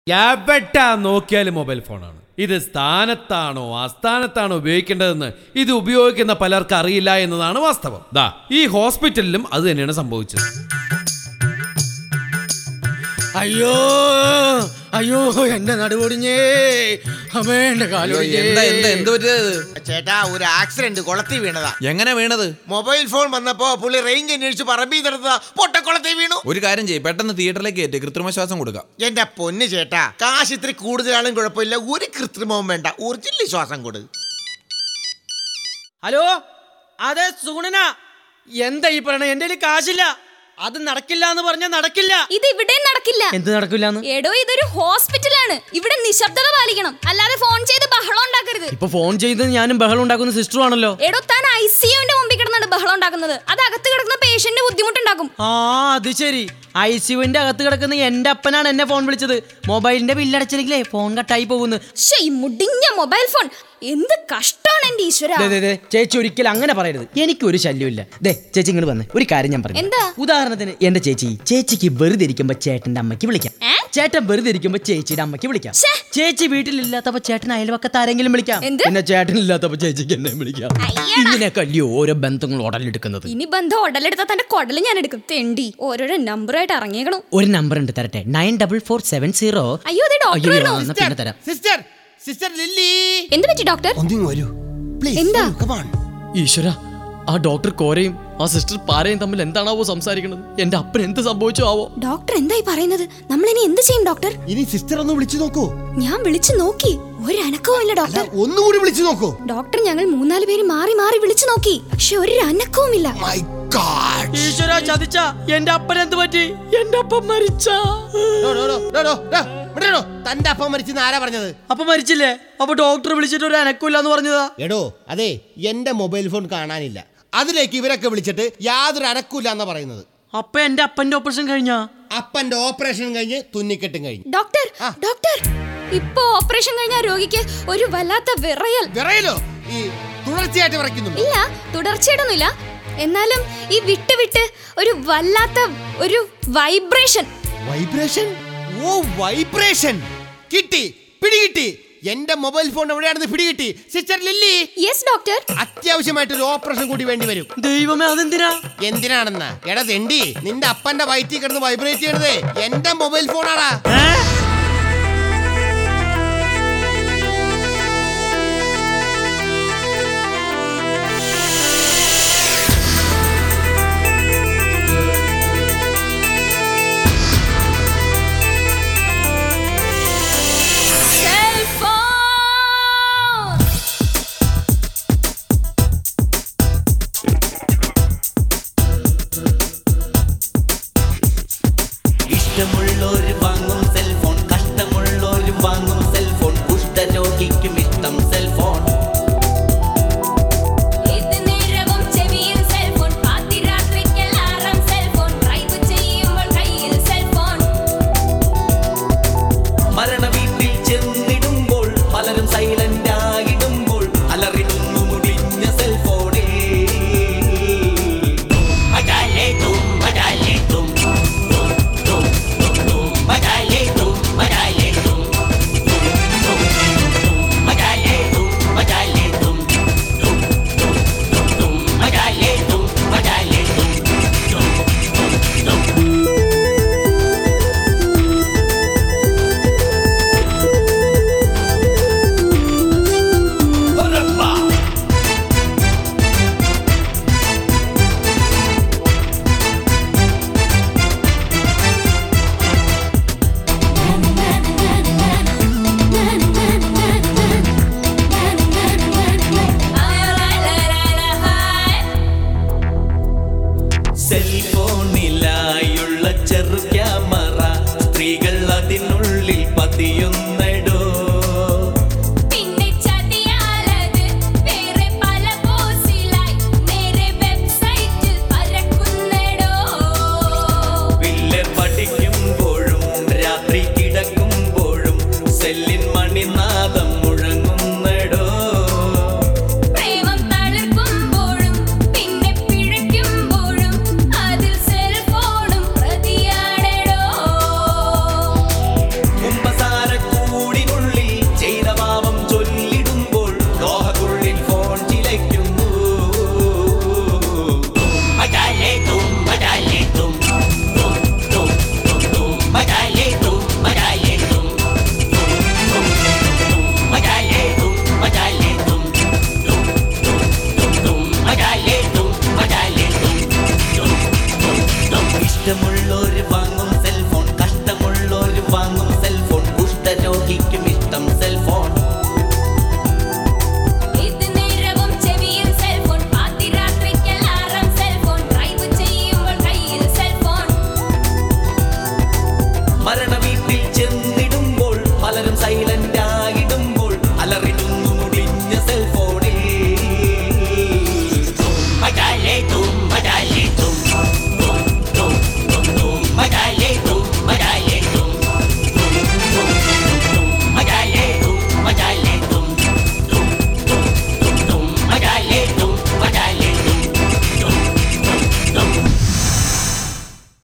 എവിട്ടാ നോക്കിയാലും മൊബൈൽ ഫോണാണ് ഇത് സ്ഥാനത്താണോ അസ്ഥാനത്താണോ ഉപയോഗിക്കേണ്ടതെന്ന് ഇത് ഉപയോഗിക്കുന്ന പലർക്കും അറിയില്ല എന്നതാണ് വാസ്തവം ദാ ഈ ഹോസ്പിറ്റലിലും അത് തന്നെയാണ് സംഭവിച്ചത് അയ്യോ അയ്യോ എന്റെ നടുവൊടിഞ്ഞേ അമ്മേ എന്റെ കാലൊടിഞ്ഞേ എന്താ എന്താ എന്ത് പറ്റിയത് ചേട്ടാ ഒരു ആക്സിഡന്റ് കൊളത്തി വീണതാ എങ്ങനെ വീണത് മൊബൈൽ ഫോൺ വന്നപ്പോ പുള്ളി റേഞ്ച് അന്വേഷിച്ച് പറമ്പി നടന്നതാ പൊട്ടക്കുളത്തി വീണു ഒരു കാര്യം ചെയ്യ് പെട്ടെന്ന് തിയേറ്ററിലേക്ക് കയറ്റി കൃത്രിമ ശ്വാസം കൊടുക്കാം എന്റെ പൊന്ന് ചേട്ടാ കാശ് ഇത്തിരി കൂടുതലാളും കുഴപ്പമില്ല ഒരു കൃത്രിമവും വേണ്ട ഒറിജിനൽ ശ്വാസം കൊടു ഹലോ അതെ സുഗുണന എന്താ ഈ പറയണ എന്റെ കയ്യിൽ കാശില്ല അത് നടക്കില്ല എന്ന് പറഞ്ഞാൽ നടക്കില്ല ഇത് ഇവിടെ നടക്കില്ല എന്ത് നടക്കില്ലാന്ന് എടോ ഇതൊരു ഹോസ്പിറ്റലാണ് ഇവിടെ നിശബ്ദത പാലിക്കണം അല്ലാതെ ഫോൺ ചെയ്ത് ബഹളം ഉണ്ടാക്കരുത് ഇപ്പൊ ഫോൺ ചെയ്ത് ഞാനും ബഹളം ഉണ്ടാക്കുന്ന സിസ്റ്ററും ആണല്ലോ എടോ താൻ ഐ സിയുവിന്റെ മുമ്പിൽ കിടന്നാണ് ബഹളം ഉണ്ടാക്കുന്നത് അത് അകത്ത് കിടക്കുന്ന പേഷ്യന്റ് ബുദ്ധിമുട്ടുണ്ടാക്കും ആ അത് ശരി ഐ സിയുവിന്റെ അകത്ത് കിടക്കുന്ന എന്റെ അപ്പനാണ് എന്നെ ഫോൺ വിളിച്ചത് മൊബൈലിന്റെ ബില്ലടച്ചില്ലെങ്കിലേ ഫോൺ കട്ടായി പോകുന്നു ശ്ശേ, ഈ മുടിഞ്ഞ മൊബൈൽ ഫോൺ എന്ത് കഷ്ടാണ് എന്റെ ഈശ്വര ദേ, ദേ, ദേ, ചേച്ചി ഒരിക്കലും അങ്ങനെ പറയരുത് എനിക്കൊരു ശല്യമില്ല ദേ ചേച്ചി ഇങ്ങോട്ട് വന്ന് ഒരു കാര്യം ഞാൻ പറഞ്ഞു എന്താ? ഉദാഹരണത്തിന് എന്റെ ചേച്ചി ചേച്ചിക്ക് വെറുതെ ഇരിക്കുമ്പോ ചേട്ടന്റെ അമ്മയ്ക്ക് വിളിക്കാം ഏ? ചേട്ടൻ വെറുതെ ഇരിക്കുമ്പോ ചേച്ചിയുടെ അമ്മയ്ക്ക് വിളിക്കാം ശ്ശേ. ചേച്ചി വീട്ടിലില്ലാത്തപ്പോ ചേട്ടൻ അയൽവക്കത്ത് ആരെങ്കിലും വിളിക്കാം എന്ത്? പിന്നെ ചേട്ടനില്ലാത്തപ്പോ ചേച്ചിക്ക് എന്നെ വിളിക്കാം അയ്യടാ. ഇങ്ങനെയൊക്കെ അല്ലയോ ഓരോ ബന്ധങ്ങൾ ഉടലെടുക്കുന്നത് ഇനി ബന്ധം ഉടലെടുത്ത തന്റെ കുടല് ഞാൻ എടുക്കും തെണ്ടി ഓരോരോ നമ്പറായിട്ട് ഇറങ്ങിയേക്കണം ഒരു നമ്പർ ഉണ്ട് തരട്ടെ nine double four seven zero അയ്യോ അതെ ഡോക്ടർ വരണോ? പിന്നെ തരാം സിസ്റ്റർ സിസ്റ്റർ ലില്ലി എന്ത് പറ്റി ഡോക്ടർ ഒന്നിങ്ങ് വരൂ എന്താ? ഈശ്വര ആ ഡോക്ടർ കോരയും ആ സിസ്റ്റർ പാരയും തമ്മിൽ എന്താണാവോ സംസാരിക്കുന്നത് എന്റെ അപ്പൻ എന്ത് സംഭവിച്ചോ ആവോ ഡോക്ടർ എന്തായി പറയുന്നത് നമ്മൾ ഇനി എന്ത് ചെയ്യും ഡോക്ടർ ഇനി സിസ്റ്റർ ഒന്ന് വിളിച്ചു നോക്കൂ ഞാൻ വിളിച്ചു നോക്കി ഒരു അനക്കവും ഇല്ല ഡോക്ടർ ഒന്നുകൂടി വിളിച്ചു നോക്കൂ ഡോക്ടർ ഞങ്ങൾ മൂന്നാല് പേര് മാറി മാറി വിളിച്ചു നോക്കി പക്ഷെ ഒരു അനക്കവും ഇല്ല മൈ ഗാഡ് ഈശ്വര ചതിച്ച എന്റെ അപ്പൻ എന്ത് പറ്റി എന്റെ അപ്പൻ മരിച്ച തന്റെ അപ്പം മരിച്ചെന്ന് ആരാ പറഞ്ഞത് അപ്പൊ മരിച്ചില്ലേ അപ്പൊ ഡോക്ടർ വിളിച്ചിട്ട് ഒരു അനക്കില്ല എന്ന് പറഞ്ഞതാ എടോ അതെ എന്റെ മൊബൈൽ ഫോൺ കാണാനില്ല അതിലേക്ക് ഇവരൊക്കെ വിളിച്ചിട്ട് യാതൊരു അനക്കൂല എന്നാ പറയുന്നത് അപ്പൊ എന്റെ അപ്പന്റെ ഓപ്പറേഷൻ കഴിഞ്ഞാ അപ്പന്റെ ഓപ്പറേഷൻ കഴിഞ്ഞ് തുന്നിക്കെട്ടും കഴിഞ്ഞു ഡോക്ടർ ഡോക്ടർ ഇപ്പൊ ഓപ്പറേഷൻ കഴിഞ്ഞ രോഗിക്ക് ഒരു വല്ലാത്ത വിറയൽ വിറയലോ ഈ തുടർച്ചയായിട്ട് വിറയ്ക്കുന്നുണ്ടോ ഇല്ല തുടർച്ചയായിട്ടൊന്നുമില്ല എന്നാലും ഈ വിട്ട് വിട്ട് ഒരു വല്ലാത്ത ഒരു വൈബ്രേഷൻ വൈബ്രേഷൻ ഓ വൈബ്രേഷൻ കിട്ടി പിടികിട്ടി എന്റെ മൊബൈൽ ഫോൺ എവിടെയാണെന്ന് പിടികിട്ടി സിസ്റ്റർ ലില്ലി യെസ് ഡോക്ടർ അത്യാവശ്യമായിട്ട് ഒരു ഓപ്പറേഷൻ കൂടി വേണ്ടി വരും ദൈവമേ അതെന്തിനാ എന്തിനാണെന്നാ എടാ തെണ്ടി നിന്റെ അപ്പന്റെ വയറ്റിൽ കിടന്ന് വൈബ്രേറ്റ് ചെയ്യണതേ എന്റെ മൊബൈൽ ഫോണാടാ ഇഷ്ടമുള്ളോര് വാങ്ങും സെൽഫോൺ കഷ്ടമുള്ളോരും വാങ്ങും സെൽഫോൺ കുഷ്ഠരോഗിക്കും ഇഷ്ടം സെൽഫോൺ ഏത് നേരവും ചെവിയിൽ സെൽഫോൺ പാതിരാത്രിക്ക് അലാറം സെൽഫോൺ ഡ്രൈവ് ചെയ്യുമ്പോൾ കയ്യിൽ സെൽഫോൺ മരണ വീട്ടിൽ ചെന്നിടുമ്പോൾ പലരും സൈലന്റ് ആയിടുമ്പോൾ അലറിടുന്നു മുടിഞ്ഞ സെൽഫോണിൽ മജാലേ തും മജാലേ തും തും, തും, തും, തും. മജാലേ തും മജാലേ തും തും, തും, തും. മജാലേ തും മജാലേ തും തും, തും, തും, തും. മജാലേ തും മജാലേ തും തും, തും, തും. Hurrah! സെൽഫോണിലായുള്ള ചെറു ക്യാമറ സ്ത്രീകൾ അതിനുള്ളിൽ പതിയുന്നടോ പിന്നെ ചതിയാലത് വേറെ പല പോസിലായി നേരെ വെബ്സൈറ്റിൽ പരക്കുന്നടോ പിള്ളേർ പഠിക്കുമ്പോഴും രാത്രി കിടക്കുമ്പോഴും സെല്ലിൻ മണിനാദം മുഴങ്ങുന്നടോ പ്രേമം തളിർക്കുമ്പോഴും പിന്നെ പിഴയ്ക്കുമ്പോഴും അതിൽ സെൽഫോണും പ്രതിയാണടോ കുമ്പസാര പലരും സൈലന്റ്